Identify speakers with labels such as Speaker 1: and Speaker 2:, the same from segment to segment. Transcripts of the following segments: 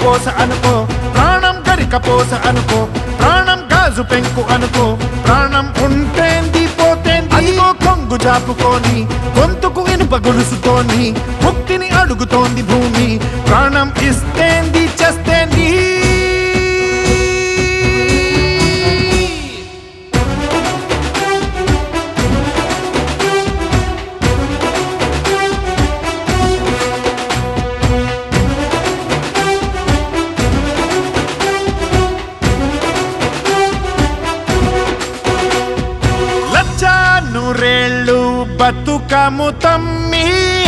Speaker 1: పోస అనుకో ప్రాణం గరిక పోస అనుకో ప్రాణం గాజు పెంకు అనుకో ప్రాణం ఉంటేంది పోతేంది అదిగో కొంగు జాపుకొని గొంతుకు ఇనుప గొలుసుతోని ముక్తిని అడుగుతోంది భూమి ప్రాణం ఇస్తేంది చేస్తేంది లచ్చ నూరేళ్ళు బతుకము తమ్మి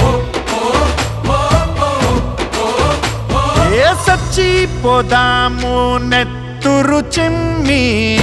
Speaker 1: ఏ సచ్చి పోదాము నెత్తురు చిమ్మి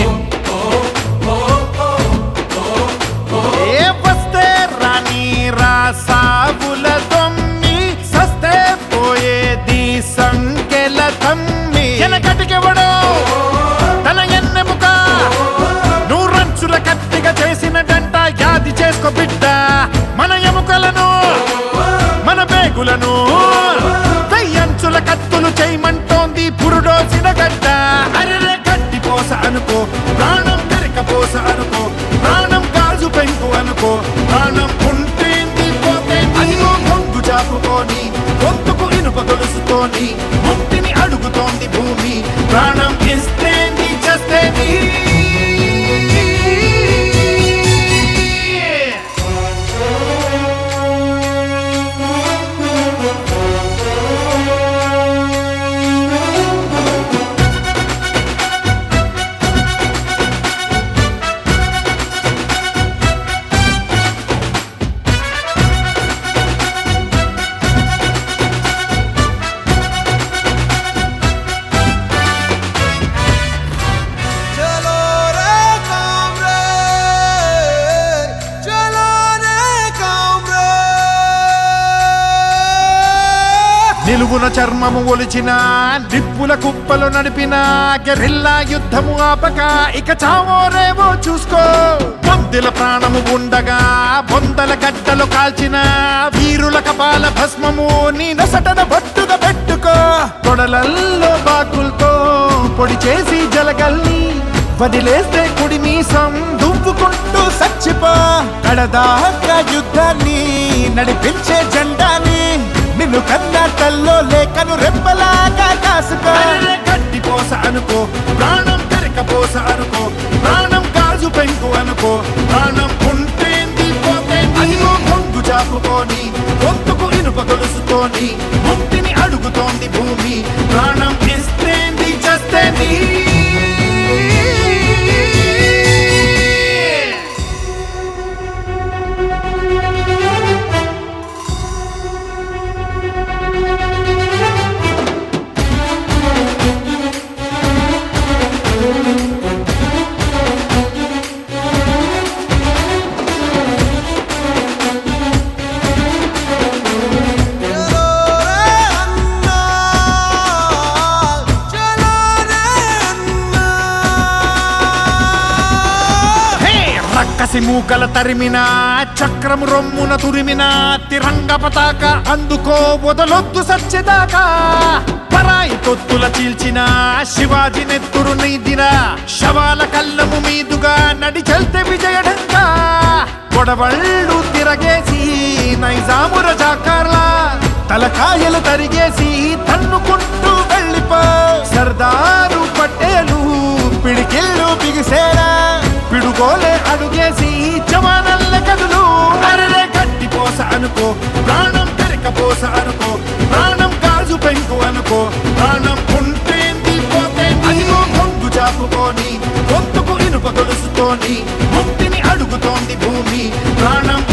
Speaker 1: ఏ వస్తే రాని రాసావుల దొమ్మి సస్తే పోయేది సంకెల తమ్మి వెనకటికెవడో తన ఎన్నెముక నూరంచుల కత్తిగా చేసినటంట యాది చేసుకో బిడ్డ మన ఎముకలను మన బేగులను వెయ్యంచుల కత్తులు చేయమంటోంది పురుడోసిన గడ్డ అరెరే గడ్డి పోస అనుకో ప్రాణం పెరక పోస అనుకో ప్రాణం గాజు పెంకు అనుకో ప్రాణం ఉంటేంది పోతేంది అదిగో కొంగు చాపుకొని గొంతుకు ఇనుప గొలుసుతోని ముక్తిని అడుగుతోంది భూమి ప్రాణం ఇస్తేంది చేస్తేంది
Speaker 2: चलो रे कामरे चलो रे कामरे
Speaker 1: నిలువున చర్మము ఒలిచిన నిప్పుల కుప్పలు నడిపిన గెరిల్లా యుద్ధము ఆపక ఇక చావో రేవో చూసుకో బొందిల ప్రాణము ఉండగా బొందల గడ్డలు కాల్చిన వీరుల కపాల భస్మము నీ నొసటన బొట్టుగా పెట్టుకో తొడలల్లో బాకులతో పొడి చేసి జలగల్ని వదిలేస్తే కుడి మీసం దువ్వుకుంటూ సచ్చిపో కడదాకా యుద్ధాన్ని నడిపించే జెండాని నిన్ను కన్నా తల్లో లేకను రెప్పలాగా కాసుకో గడ్డి పోస అనుకో ప్రాణం కరిక పోస అనుకో ప్రాణం గాజు పెంకు అనుకో ప్రాణం ఉంటేంది పోతేంది అదిగో కొంగు చాపుకొని గొంతుకు ఇనుప గొలుసుతోని ముక్తిని అడుగుతోంది భూమి ప్రాణం ఇస్తేంది చేస్తేంది
Speaker 2: चलो रे अन्ना चलो रे अन्ना
Speaker 1: హే! రక్కసి మూకల తరిమిన చక్రము రొమ్మున తురిమిన తిరంగ పతాక అందుకో వదలొద్దు సచ్చేదాకా పరాయి తొత్తుల చీల్చిన శివాజీ నెత్తురు నీదిన శవాల కళ్ళము మీదుగా నడి చల్తే విజయడంగా గొడవళ్ళు తిరగేసి నైజాముర జాకార్లా తలకాయలు తరిగేసి తన్నుకుంటూ వెళ్ళిపో సర్దారు పట్టేలు పిడికిళ్ళు బిగిసేరా పిడుగోలే అడుగేసి జవానల్ల కదులు అరరే గట్టి పోస అనుకో ప్రాణం పెరక పోస అనుకో ప్రాణం గాజు పెంకు అనుకో ప్రాణం ఉంటేంది పోతేంది అదిగో కొంగు చాపుకొని గొంతుకు ఇనుప గొలుసుతోని ముక్తిని అడుగుతోంది భూమి ప్రాణం